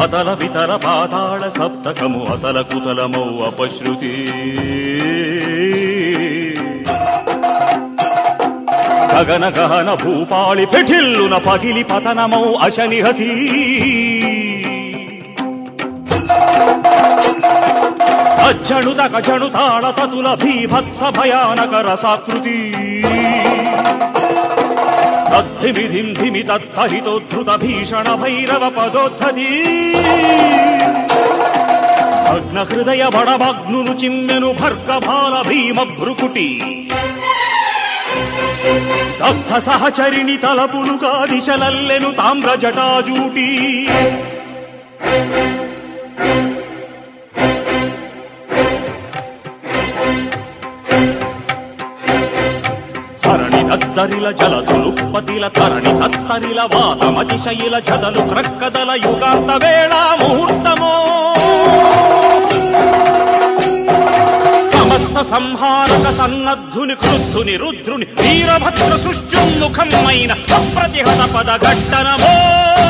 తతల వితల పాతాళ సప్తకము అతల కుతలమౌ అపశ్రుతి గగన గహన భూపాళి పిఠిల్లున పగిలి పతనమౌ అశనిహతి అజ్జణు దగజణు తాళ తతుల భీభత్స భయానక రసాకృతి తద్ధిమి ధిమి తత్తహితోద్ధృత భీషణ భైరవ పదోద్ధతి భగ్న హృదయ బడభగ్నును చిమ్మెను భర్గభాల భీమ భ్రుకుటి దగ్ధ సహచరిణి తలపులుగా దిశలల్లెను తామ్ర జటాజూటి ధరణి దద్దరిల జలధులుపతిల తరణి తత్తరిల వాతమతిశయిల జదలు క్రక్కదల యుగాంత వేళ ముహూర్తమో సమస్త సంహారక సన్నద్ధుని క్రుద్ధుని రుద్రుని వీరభద్ర సృష్ట్యున్ముఖమైన అప్రతిహత పద ఘట్టనమో